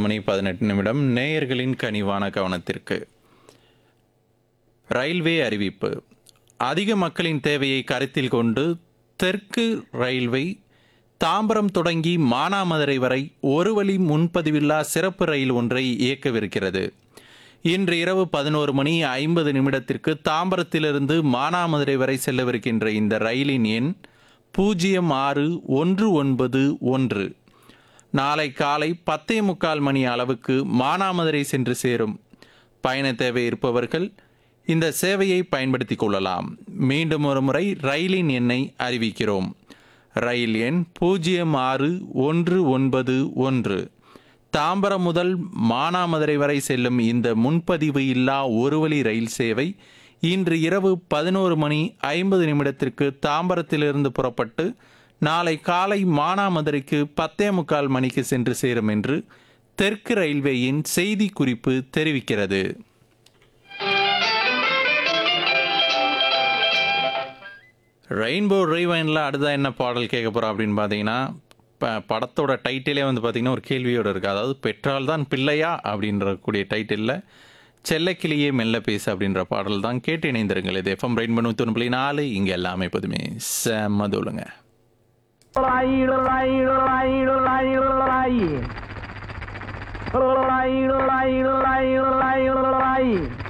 மணி பதினெட்டு நிமிடம் நேயர்களின் கனிவான கவனத்திற்கு ரயில்வே அறிவிப்பு அதிக மக்களின் தேவையை கருத்தில் கொண்டு தெற்கு ரயில்வே தாம்பரம் தொடங்கி மானாமதுரை வரை ஒரு வழி முன்பதிவில்லா சிறப்பு ரயில் ஒன்றை இயக்கவிருக்கிறது இன்று இரவு பதினோரு மணி ஐம்பது நிமிடத்திற்கு தாம்பரத்திலிருந்து மானாமதுரை வரை செல்லவிருக்கின்ற இந்த ரயிலின் எண் பூஜ்ஜியம் ஆறு ஒன்று ஒன்பது ஒன்று நாளை காலை பத்தே முக்கால் மணி அளவுக்கு மானாமதுரை சென்று சேரும் பயண தேவை இருப்பவர்கள் இந்த சேவையை பயன்படுத்திக் கொள்ளலாம் மீண்டும் ஒரு முறை ரயிலின் எண்ணை அறிவிக்கிறோம் ரயில் எண் பூஜ்ஜியம் ஆறு ஒன்று ஒன்பது ஒன்று தாம்பரம் முதல் மானாமதுரை வரை செல்லும் இந்த முன்பதிவு இல்லா ஒரு வழி ரயில் சேவை இன்று இரவு பதினோரு மணி ஐம்பது நிமிடத்திற்கு தாம்பரத்திலிருந்து புறப்பட்டு நாளை காலை மானாமதுரைக்கு பத்தே முக்கால் மணிக்கு சென்று சேரும் என்று தெற்கு ரயில்வேயின் செய்தி குறிப்பு தெரிவிக்கிறது ரெயின்போ ரைவைனில் அடுத்த என்ன பாடல் கேட்க போகிறோம் அப்படின்னு பார்த்தீங்கன்னா ப படத்தோட டைட்டிலே வந்து பார்த்தீங்கன்னா ஒரு கேள்வியோடு இருக்குது அதாவது பெற்றால் தான் பிள்ளையா அப்படின்ற கூடிய டைட்டிலில் செல்லக்கிளியே மெல்ல பேசு அப்படின்ற பாடல் தான் கேட்டு இணைந்திருங்கள் இது எஃப்எம் ரெயின்போ நூற்றி ஒன்று புள்ளி நாலு இங்கே எல்லாமே எப்போதுமே செம்ம தோலுங்க Lie, lie, lie, lie, lie, lie, lie, lie, lie.